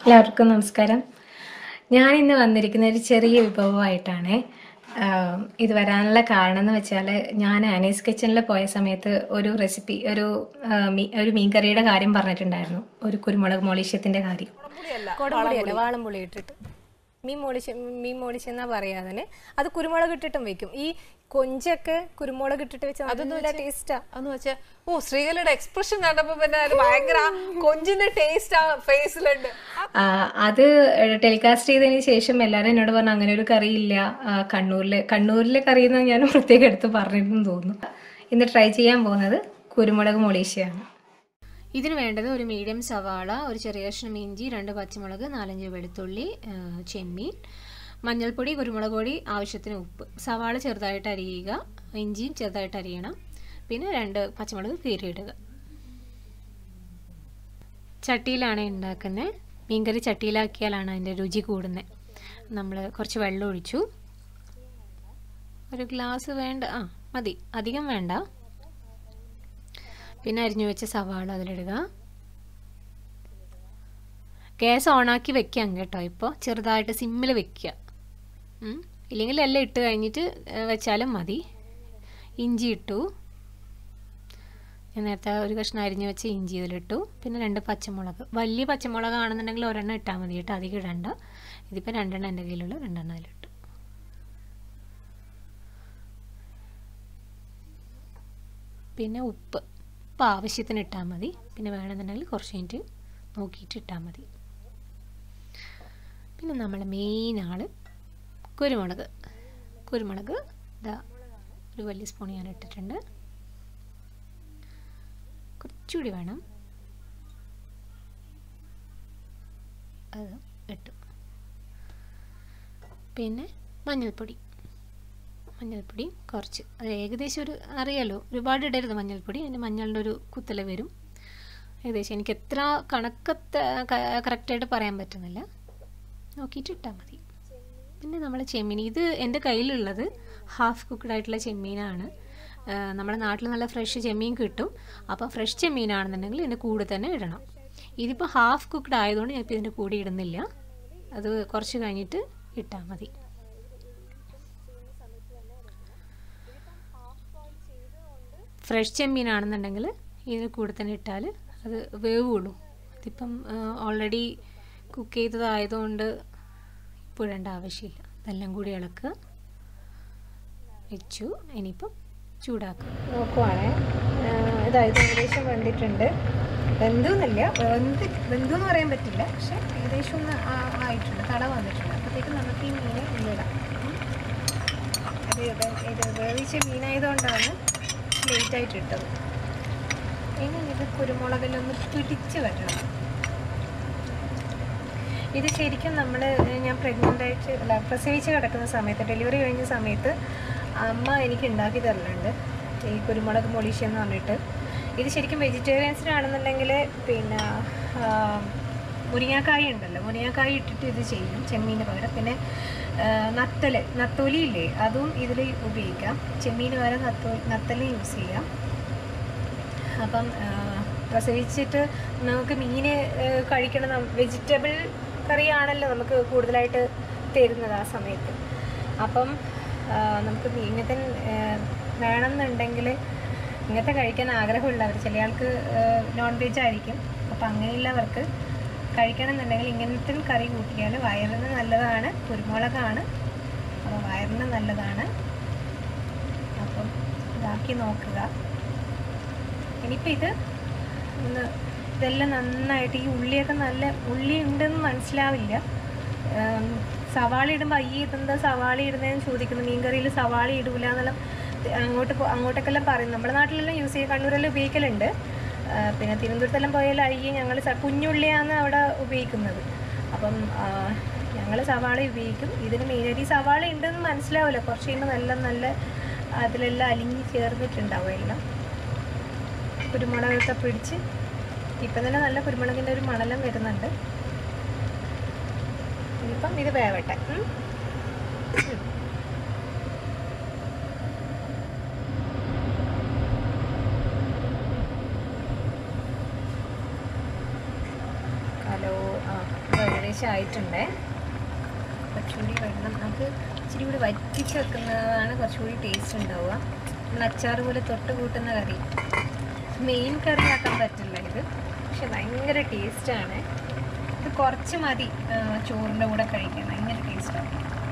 എല്ലാവർക്കും നമസ്കാരം ഞാൻ ഇന്ന് വന്നിരിക്കുന്ന ഒരു ചെറിയ വിഭവമായിട്ടാണ് ആം, ഇത് വരാനുള്ള കാരണം എന്ന് വെച്ചാൽ ഞാൻ ആനീസ് കിച്ചണിൽ പോയ സമയത്ത് ഒരു റെസിപ്പി ഒരു ആ, മീ- ഒരു മീൻകറിയുടെ കാര്യം പറഞ്ഞിട്ടുണ്ടായിരുന്നു ഒരു കുരുമുളക് മോളിഷ്യത്തിൻ്റെ കാര്യം കൊടംപുളിയല്ല വാളംപുളി ഇട്ടിട്ട് മീൻ മോളിച്ച് മീൻ മോളിച്ചെന്നാ പറയാ അതിന് അത് കുരുമുളക് ഇട്ടിട്ടും വെക്കും ഈ കൊഞ്ചൊക്കെ കുരുമുളക് ഇട്ടിട്ട് വെച്ചാൽ നല്ല ടേസ്റ്റാ എന്ന് വെച്ചാ ഓ ശ്രീകലയുടെ എക്സ്പ്രഷൻ കണ്ടപ്പോ പിന്നെ അത് ഭയങ്കര ആ കൊഞ്ചിന്റെ ടേസ്റ്റ് ആ ഫേസിലുണ്ട് ആ, അത് ടെലികാസ്റ്റ് ചെയ്തതിന് ശേഷം എല്ലാവരും എന്നോട് പറഞ്ഞു അങ്ങനെ ഒരു കറിയില്ല ആ, കണ്ണൂരിലെ കണ്ണൂരിലെ കറി എന്ന് ഞാൻ പ്രത്യേകം എടുത്ത് പറഞ്ഞിട്ടുണ്ടെന്ന് തോന്നുന്നു ഇന്ന് ട്രൈ ചെയ്യാൻ പോകുന്നത് കുരുമുളക് മോളീഷ്യയാണ് ഇതിന് വേണ്ടത് ഒരു മീഡിയം സവാള ഒരു ചെറിയ കഷ്ണം ഇഞ്ചി രണ്ട് പച്ചമുളക് നാലഞ്ച് വെളുത്തുള്ളി ആ, ചെമ്മീൻ മഞ്ഞൾപ്പൊടി കുരുമുളക് പൊടി ആവശ്യത്തിന് ഉപ്പ് സവാള ചെറുതായിട്ട് അരിയുക ഇഞ്ചിയും ചെറുതായിട്ട് അരിയണം പിന്നെ രണ്ട് പച്ചമുളക് കീറിയിടുക ചട്ടിയിലാണ് ഉണ്ടാക്കുന്നത് മീൻകറി ചട്ടിയിലാക്കിയാലാണ് അതിൻ്റെ രുചി കൂടുന്നത് നമ്മൾ കുറച്ച് വെള്ളം ഒഴിച്ചു ഒരു ഗ്ലാസ് വേണ്ട ആ മതി അധികം വേണ്ട പിന്നെ അരിഞ്ഞു വെച്ച സവാള അതിലിടുക ഗ്യാസ് ഓണാക്കി വെക്കാം കേട്ടോ ഇപ്പോൾ ചെറുതായിട്ട് സിമ്മിൽ വെക്കുക ഉം. ഇല്ലെങ്കിൽ എല്ലാം ഇട്ട് കഴിഞ്ഞിട്ട് ഏ, വെച്ചാലും മതി ഇഞ്ചി ഇട്ടു ഞാൻ നേരത്തെ ഒരു കഷ്ണം അരിഞ്ഞു വെച്ച ഇഞ്ചി ഇതിലിട്ടു പിന്നെ രണ്ട് പച്ചമുളക് വലിയ പച്ചമുളകാണെന്നുണ്ടെങ്കിൽ ഒരെണ്ണം ഇട്ടാൽ മതി കേട്ടോ അധികം ഇടണ്ട ഇതിപ്പോൾ രണ്ടെണ്ണം എൻ്റെ കയ്യിലുള്ള രണ്ടെണ്ണം അതിലിട്ടു പിന്നെ ഉപ്പ് ഉപ്പ് ആവശ്യത്തിന് ഇട്ടാൽ മതി പിന്നെ വേണമെന്നുണ്ടെങ്കിൽ കുറച്ച് കഴിഞ്ഞിട്ട് നോക്കിയിട്ട് ഇട്ടാൽ മതി പിന്നെ നമ്മളെ മെയിൻ ആള് കുരുമുളക് കുരുമുളക് ഇതാ ഒരു വലിയ സ്പൂൺ ഞാൻ ഇട്ടിട്ടുണ്ട് കുറച്ചുകൂടി വേണം അത് ഇട്ടു പിന്നെ മഞ്ഞൾപ്പൊടി മഞ്ഞൾപ്പൊടി കുറച്ച് അത് ഏകദേശം ഒരു അറിയാലോ ഒരുപാട് ഇടരുത് മഞ്ഞൾപ്പൊടി അതിൻ്റെ മഞ്ഞളുടെ ഒരു കുത്തല വരും ഏകദേശം എനിക്ക് എത്ര കണക്കത്തെ കറക്റ്റായിട്ട് പറയാൻ പറ്റുന്നില്ല നോക്കിയിട്ട് ഇട്ടാൽ മതി പിന്നെ നമ്മൾ ചെമ്മീൻ ഇത് എൻ്റെ കയ്യിലുള്ളത് ഹാഫ് കുക്ക്ഡ് ആയിട്ടുള്ള ചെമ്മീനാണ് ആ, നമ്മുടെ നാട്ടിൽ നല്ല ഫ്രഷ് ചെമ്മീൻ കിട്ടും അപ്പോൾ ഫ്രഷ് ചെമ്മീനാണെന്നുണ്ടെങ്കിൽ ഇതിൻ്റെ കൂടെ തന്നെ ഇടണം ഇതിപ്പോൾ ഹാഫ് കുക്ക്ഡ് ആയതുകൊണ്ട് ഞാനിപ്പോൾ ഇതിൻ്റെ കൂടെ ഇടുന്നില്ല അത് കുറച്ച് കഴിഞ്ഞിട്ട് ഇട്ടാൽ മതി ഫ്രഷ് ചെമ്മീനാണെന്നുണ്ടെങ്കിൽ ഇതിന് കൂടെ തന്നെ ഇട്ടാൽ അത് വേവുള്ളൂ ഇതിപ്പം ഓൾറെഡി കുക്ക് ചെയ്തതായതുകൊണ്ട് ഇപ്പോൾ ഇടേണ്ട ആവശ്യമില്ല ഇതെല്ലാം കൂടി ഇളക്കുക വെച്ചു ഇനിയിപ്പം ചൂടാക്കുക നോക്കുവാണേ ഇതായത് ഏകദേശം വെന്തിട്ടുണ്ട് വെന്തെന്നില്ല വെന്ത് വെന്തു എന്ന് പറയാൻ പറ്റില്ല പക്ഷെ ഏകദേശം ഒന്ന് ആ- ആയിട്ടുണ്ട് തട വന്നിട്ടുണ്ട് അപ്പോഴത്തേക്കും നമുക്ക് ഈ മീൻ ഉള്ളിടാം ഉം. അത് ഇത് ഇത് വേവിച്ച മീനായതുകൊണ്ടാണ് ലേറ്റ് ആയിട്ട് ഇട്ടത് ഇനി ഇത് കുരുമുളകിലൊന്ന് പിടിച്ച് വരണം ഇത് ശരിക്കും നമ്മൾ ഞാൻ പ്രഗ്നൻ്റ് ആയിട്ട് അല്ല പ്രസവിച്ച് കിടക്കുന്ന സമയത്ത് ഡെലിവറി കഴിഞ്ഞ സമയത്ത് അമ്മ എനിക്ക് ഉണ്ടാക്കി തരലുണ്ട് ഈ കുരുമുളക് മൊളീഷ്യ എന്ന് പറഞ്ഞിട്ട് ഇത് ശരിക്കും വെജിറ്റേറിയൻസിനാണെന്നുണ്ടെങ്കിൽ പിന്നെ ആ, മുരിങ്ങാക്കായ ഉണ്ടല്ലോ മുരിങ്ങാക്കായ ഇട്ടിട്ട് ഇത് ചെയ്യും ചെമ്മീന് പകരം പിന്നെ ആ, നത്തല് നത്തോലി ഇല്ലേ അതും ഇതിൽ ഉപയോഗിക്കാം ചെമ്മീന് പകരം നത്തോ നത്തല് യൂസ് ചെയ്യാം അപ്പം ആ, പ്രസവിച്ചിട്ട് നമുക്ക് മീൻ കഴിക്കണം വെജിറ്റബിൾ കറിയാണല്ലോ നമുക്ക് കൂടുതലായിട്ട് തരുന്നത് ആ സമയത്ത് അപ്പം ആ, നമുക്ക് മീ- ഇങ്ങനത്തെ ആ, വേണമെന്നുണ്ടെങ്കിൽ ഇങ്ങനത്തെ കഴിക്കാൻ ആഗ്രഹമുള്ളവർ ചില ആൾക്ക് നോൺ വെജ് ആയിരിക്കും അപ്പം അങ്ങനെയുള്ളവർക്ക് കഴിക്കണമെന്നുണ്ടെങ്കിൽ ഇങ്ങനത്തെ കറി കൂട്ടിയാൽ വയറിന് നല്ലതാണ് കുരുമുളകാണ് അപ്പോൾ വയറിന് നല്ലതാണ് അപ്പം ഇതാക്കി നോക്കുക ഇനിയിപ്പോൾ ഇത് ഒന്ന് ഇതെല്ലാം നന്നായിട്ട് ഈ ഉള്ളിയൊക്കെ നല്ല ഉള്ളി ഉണ്ടെന്ന് മനസ്സിലാവില്ല ഉം, സവാള ഇടുമ്പോൾ അയ്യേ ഇതെന്താ സവാള ഇടുന്നതെന്ന് ചോദിക്കുന്നു മീൻകറിയിൽ സവാള ഇടൂല എന്നെല്ലാം അങ്ങോട്ട് പോ- അങ്ങോട്ടൊക്കെല്ലാം പറയും നമ്മുടെ നാട്ടിലെല്ലാം യൂസ് ചെയ്യും കണ്ണൂരെല്ലാം ഉപയോഗിക്കലുണ്ട് ആ, പിന്നെ തിരുവനന്തപുരത്തെല്ലാം പോയാൽ അയ്യേ ഞങ്ങൾ കുഞ്ഞുള്ളിയാണ് അവിടെ ഉപയോഗിക്കുന്നത് അപ്പം ഞങ്ങൾ സവാള ഉപയോഗിക്കും ഇതിന് മെയിനായിട്ട് ഈ സവാള ഉണ്ടെന്ന് മനസ്സിലാവില്ല കുറച്ച് കഴിയുമ്പോൾ നല്ല നല്ല അതിലെല്ലാം അലിഞ്ഞ് ചേർന്നിട്ടുണ്ടാവും എല്ലാം കുരുമുളകൊക്കെ പിടിച്ച് ഇപ്പം തന്നെ നല്ല കുരുമുളകിൻ്റെ ഒരു മണലം വരുന്നുണ്ട് ഇനിയിപ്പം ഇത് വേവട്ടെ ഉം. ഹലോ ആ ഏകദേശം ആയിട്ടുണ്ടേ കുറച്ചുകൂടി വെള്ളം നമുക്ക് ഇച്ചിരി കൂടി വറ്റിച്ച് വെക്കുന്നതാണ് കുറച്ചുകൂടി ടേസ്റ്റ് ഉണ്ടാവുക നമ്മൾ അച്ചാർ പോലെ തൊട്ട് കൂട്ടുന്ന കറി മെയിൻ കറി ആക്കാൻ പറ്റില്ല ഇത് പക്ഷെ ഭയങ്കര ടേസ്റ്റാണ് ഇത് കുറച്ച് മതി ആ, ചോറിൻ്റെ കൂടെ കഴിക്കാൻ ഭയങ്കര ടേസ്റ്റാണ്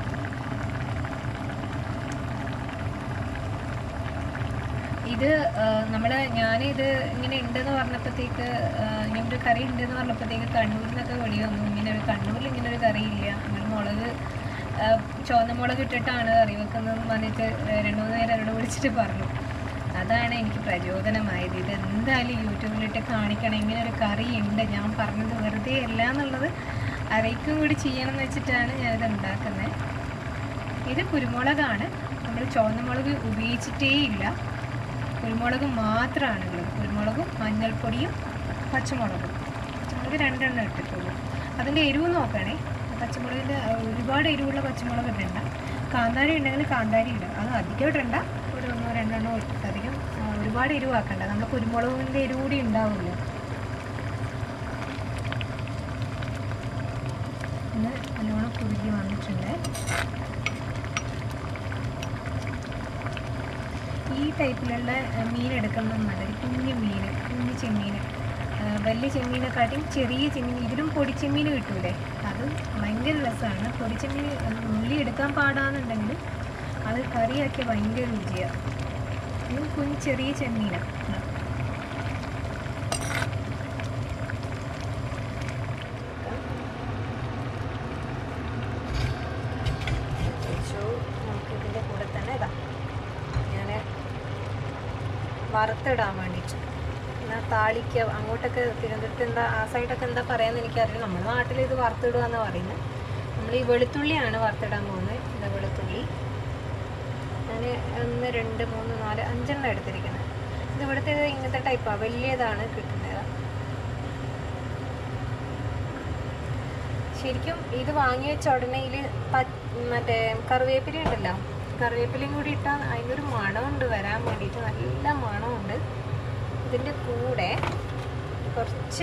ഇത് നമ്മൾ ഞാനിത് ഇങ്ങനെ ഉണ്ടെന്ന് പറഞ്ഞപ്പോഴത്തേക്ക് ഇങ്ങനെ ഒരു കറി ഉണ്ടെന്ന് പറഞ്ഞപ്പോഴത്തേക്ക് കണ്ണൂരിൽ നിന്നൊക്കെ വെളി വന്നു ഇങ്ങനെ ഒരു കണ്ണൂരിൽ ഇങ്ങനെ ഒരു കറി ഇല്ല നമ്മൾ മുളക് ആ, ചുവന്ന മുളക് ഇട്ടിട്ടാണ് കറി വെക്കുന്നതെന്ന് പറഞ്ഞിട്ട് രണ്ടു മൂന്ന് പേര് എന്നോട് വിളിച്ചിട്ട് പറഞ്ഞു അതാണ് എനിക്ക് പ്രചോദനമായത് ഇത് എന്തായാലും യൂട്യൂബിലിട്ട് കാണിക്കണം ഇങ്ങനെ ഒരു കറി ഉണ്ട് ഞാൻ പറഞ്ഞത് വെറുതെ അല്ല എന്നുള്ളത് അറിയിക്കും കൂടി ചെയ്യണം എന്ന് വെച്ചിട്ടാണ് ഞാനിത് ഉണ്ടാക്കുന്നത് ഇത് കുരുമുളകാണ് നമ്മൾ ചുവന്ന മുളക് ഉപയോഗിച്ചിട്ടേ ഇല്ല കുരുമുളക് മാത്രമാണ് ഉള്ളത് കുരുമുളകും മഞ്ഞൾപ്പൊടിയും പച്ചമുളകും അത് രണ്ടെണ്ണം ഇട്ടിട്ടുള്ളൂ അതിൻ്റെ എരിവ് നോക്കണേ പച്ചമുളകിൻ്റെ ഒരുപാട് എരിവുള്ള പച്ചമുളക് ഇടണ്ട കാന്താരി ഉണ്ടെങ്കിൽ കാന്താരി ഇടുക അത് അധികം ഇടണ്ട ഒരു ഒന്നോ രണ്ടെണ്ണോ ഇട്ടിട്ട് അധികം ആ, ഒരുപാട് എരിവാക്കണ്ട നമ്മൾ കുരുമുളകിൻ്റെ എരിവ് കൂടി ഉണ്ടാവില്ല ഇന്ന് നല്ലോണം കുറുകി വന്നിട്ടുണ്ട് ഈ ടൈപ്പിലുള്ള ആ, മീൻ എടുക്കുന്നത് നല്ലത് കുഞ്ഞു മീൻ കുഞ്ഞു ചെമ്മീൻ ആ, വലിയ ചെമ്മീനെക്കാട്ടിയും ചെറിയ ചെമ്മീൻ ഇതിലും പൊടിച്ചെമ്മീൻ കിട്ടൂലേ അത് ഭയങ്കര രസമാണ് പൊടിച്ചെമ്മീൻ ഉള്ളി എടുക്കാൻ പാടാന്നുണ്ടെങ്കിൽ അത് കറിയാക്കിയ ഭയങ്കര രുചിയാണ് ഇത് കുഞ്ഞ് ചെറിയ ചെമ്മീനാണ് നമുക്ക് ഇതിൻ്റെ കൂടെ തന്നെ ഇതാ ഞാൻ വറുത്തിടാൻ വേണ്ടിയിട്ട് എന്നാൽ താളിക്ക അങ്ങോട്ടൊക്കെ തിരുവനന്തപുരത്ത് എന്താ ആ സൈഡൊക്കെ എന്താ പറയാന്ന് എനിക്കറിയില്ല നമ്മുടെ നാട്ടിൽ ഇത് വറുത്തിടുക എന്നാണ് പറയുന്നത് നമ്മൾ ഈ വെളുത്തുള്ളിയാണ് വറുത്തിടാൻ പോകുന്നത് ഇത് വെളുത്തുള്ളി ഞാൻ ഒന്ന് രണ്ട് മൂന്ന് നാല് അഞ്ചെണ്ണം എടുത്തിരിക്കുന്നത് ഇത് ഇവിടുത്തെ ഇത് ഇങ്ങനത്തെ ടൈപ്പാണ് വലിയതാണ് കിട്ടുന്നത് ശരിക്കും ഇത് വാങ്ങി വെച്ച ഉടനെ ഇതിൽ മറ്റേ കറിവേപ്പില ഉണ്ടല്ലോ കറിവേപ്പിലയും കൂടി ഇട്ടാൽ അതിനൊരു മണമുണ്ട് വരാൻ വേണ്ടിയിട്ട് നല്ല മണമുണ്ട് ഇതിൻ്റെ കൂടെ കുറച്ച്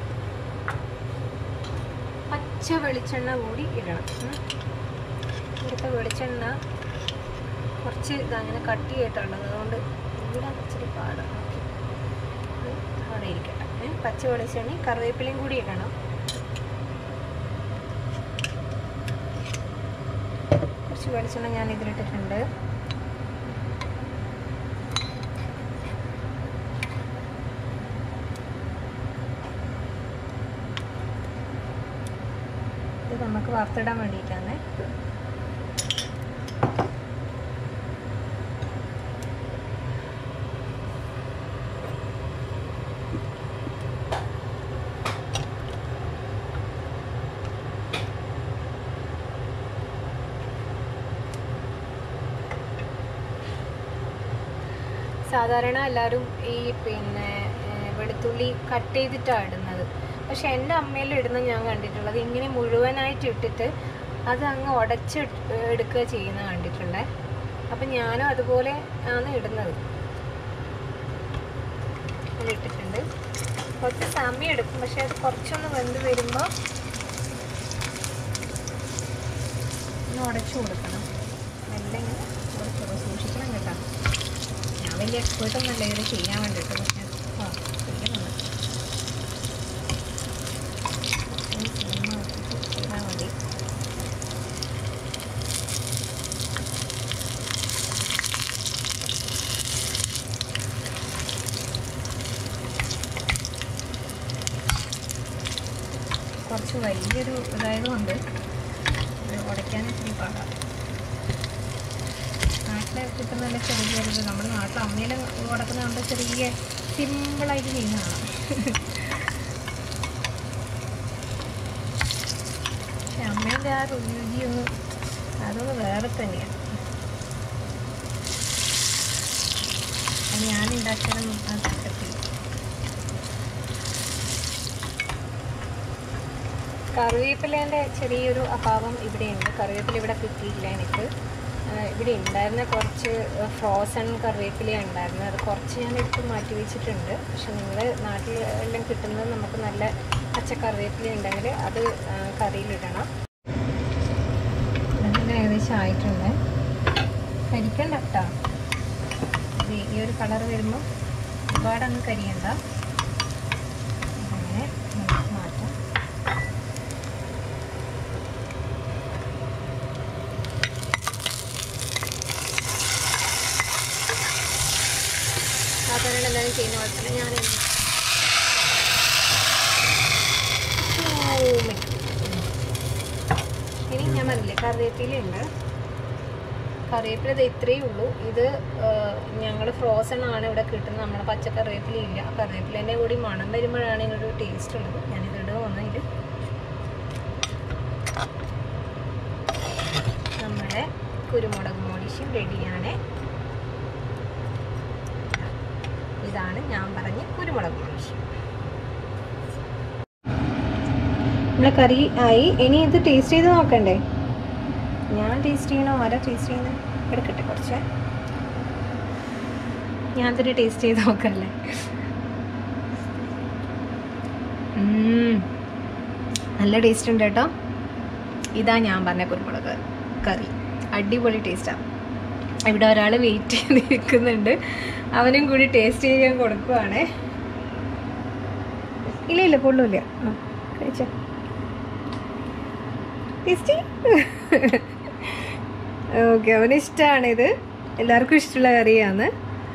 പച്ച വെളിച്ചെണ്ണ കൂടി ഇടണം ഉം. ഇവിടുത്തെ വെളിച്ചെണ്ണ കുറച്ച് ഇതങ്ങനെ കട്ടി ആയിട്ടുള്ളത് അതുകൊണ്ട് ഇവിടെ ഇച്ചിരി പാടാണ് ഇത് അവിടെ ഇരിക്കട്ടെ ഏ, പച്ച വെളിച്ചെണ്ണയും കറിവേപ്പിലയും കൂടി ഇടണം കുറച്ച് വെളിച്ചെണ്ണ ഞാൻ ഇതിലിട്ടിട്ടുണ്ട് ഇത് നമുക്ക് വറുത്തിടാൻ വേണ്ടിയിട്ടാണ് സാധാരണ എല്ലാവരും ഈ പിന്നെ ഏഹ്, വെളുത്തുള്ളി കട്ട് ചെയ്തിട്ടാണ് ഇടുന്നത് പക്ഷെ എൻ്റെ അമ്മയിൽ ഇടുന്നത് ഞാൻ കണ്ടിട്ടുള്ളത് ഇങ്ങനെ മുഴുവനായിട്ട് ഇട്ടിട്ട് അത് അങ്ങ് ഉടച്ച് എടുക്കുക ചെയ്യുന്ന കണ്ടിട്ടുള്ളത് അപ്പം ഞാനും അതുപോലെ ആണ് ഇടുന്നത് അത് ഇട്ടിട്ടുണ്ട് കുറച്ച് സമയം എടുക്കും പക്ഷെ അത് കുറച്ചൊന്ന് വെന്ത് വരുമ്പോൾ ഒന്ന് ഉടച്ചു കൊടുക്കണം അല്ലെങ്കിൽ ഉടച്ചു സൂക്ഷിക്കണം കേട്ടോ ഞാൻ വലിയ എക്സ്പേർട്ട് ഒന്നല്ല ഇത് ചെയ്യാൻ വേണ്ടിയിട്ട് പക്ഷെ ആ ചെയ്യുന്നുണ്ട് ഈ സിനിമ ആക്കിയിട്ട് ചെയ്താൽ മതി കുറച്ച് വലിയൊരു ഇതായതുകൊണ്ട് ഇത് ഉടയ്ക്കാൻ ഇത്തിരി പാടാണ് നാട്ടിലെ കിട്ടുന്ന നല്ല ചെറിയ ചെറുത് നമ്മുടെ നാട്ടിൽ അമ്മയിൽ ഉടക്കുന്ന കണ്ട ചെറിയ സിമ്പിളായിട്ട് ചെയ്യുന്നതാണ് പക്ഷെ അമ്മേൻ്റെ ആ രുചിയൊന്നും അതൊന്ന് വേറെ തന്നെയാണ് അത് ഞാൻ ഉണ്ടാക്കിയാലൊന്നും അത് കിട്ടത്തില്ല കറിവേപ്പിലേൻ്റെ ചെറിയൊരു അഭാവം ഇവിടെയുണ്ട് കറിവേപ്പില ഇവിടെ കിട്ടിയില്ല എനിക്ക് ആ, ഇവിടെ ഉണ്ടായിരുന്ന കുറച്ച് ഫ്രോസൺ കറിവേപ്പില ഉണ്ടായിരുന്നത് അത് കുറച്ച് ഞാൻ എടുത്ത് മാറ്റി വെച്ചിട്ടുണ്ട് പക്ഷെ നിങ്ങൾ നാട്ടിൽ എല്ലാം കിട്ടുന്നത് നമുക്ക് നല്ല പച്ചക്കറിവേപ്പില ഉണ്ടെങ്കിൽ അത് ആ, കറിയിലിടണം ഇത് ഏകദേശം ആയിട്ടുണ്ട് കരിക്കണ്ട കേട്ടോ ഇത് ഈ ഒരു കളർ വരുമ്പോൾ ഒരുപാട് അങ്ങ് കരിയണ്ട അങ്ങനെ നമുക്ക് മാറ്റാം സാധാരണ എല്ലാവരും ചെയ്യുന്ന പോലെ തന്നെ ഞാൻ ഇനി ഞാൻ പറഞ്ഞില്ലേ കറിവേപ്പിലുണ്ട് കറിവേപ്പില ഇത് ഇത്രയേ ഉള്ളൂ ഇത് ഞങ്ങൾ ഫ്രോസൺ ആണ് ഇവിടെ കിട്ടുന്നത് നമ്മുടെ പച്ചക്കറിവേപ്പില ഇല്ല കറിവേപ്പിലേൻ്റെ കൂടി മണം വരുമ്പോഴാണ് ഇതിനൊരു ടേസ്റ്റ് ഉള്ളത് ഞാനിത് ഇടുക ഇതിൽ നമ്മുടെ കുരുമുളക് മോളിഷ്യം റെഡിയാണ് ഇതാണ് ഞാൻ പറഞ്ഞ കുരുമുളക് മോളിഷ്യം നമ്മളെ കറി ആയി ഇനി ഇത് ടേസ്റ്റ് ചെയ്ത് നോക്കണ്ടേ ഞാൻ ടേസ്റ്റ് ചെയ്യണോ ആരാ ടേസ്റ്റ് ചെയ്യുന്നത് എടുക്കട്ടെ കുറച്ച് ഞാൻ തന്നെ ടേസ്റ്റ് ചെയ്ത് നോക്കല്ലേ ഉം. നല്ല ടേസ്റ്റ് ഉണ്ട് കേട്ടോ ഇതാ ഞാൻ പറഞ്ഞ കുരുമുളക് കറി അടിപൊളി ടേസ്റ്റാണ് ഇവിടെ ഒരാൾ വെയിറ്റ് ചെയ്ത് നിൽക്കുന്നുണ്ട് അവനും കൂടി ടേസ്റ്റ് ചെയ്യാൻ കൊടുക്കുവാണേ ഇല്ല ഇല്ല കൊള്ളൂല ആ, കഴിച്ചോ ടേസ്റ്റി ഓക്കെ അവന് ഇഷ്ടമാണ് ഇത് എല്ലാവർക്കും ഇഷ്ടമുള്ള കറിയാണ്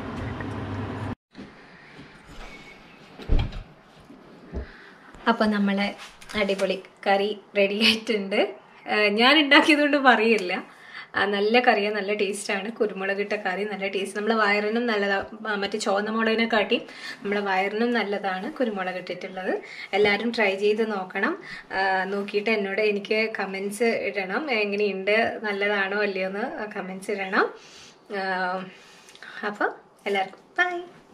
അപ്പം നമ്മളെ അടിപൊളി കറി റെഡി ആയിട്ടുണ്ട് ഏഹ് ഞാൻ ഉണ്ടാക്കിയതുകൊണ്ട് പറയില്ല ആ, നല്ല കറിയാണ് നല്ല ടേസ്റ്റാണ് കുരുമുളകിട്ട കറി നല്ല ടേസ്റ്റ് നമ്മളെ വയറിനും നല്ലതാണ് മറ്റേ ചുവന്ന മുളകിനെ കാട്ടി നമ്മളെ വയറിനും നല്ലതാണ് കുരുമുളക് ഇട്ടിട്ടുള്ളത് എല്ലാവരും ട്രൈ ചെയ്ത് നോക്കണം ആ, നോക്കിയിട്ട് എന്നോട് എനിക്ക് കമൻസ് ഇടണം എങ്ങനെയുണ്ട് നല്ലതാണോ അല്ലയോ എന്ന് കമൻസ് ഇടണം അപ്പോൾ എല്ലാവർക്കും ബൈ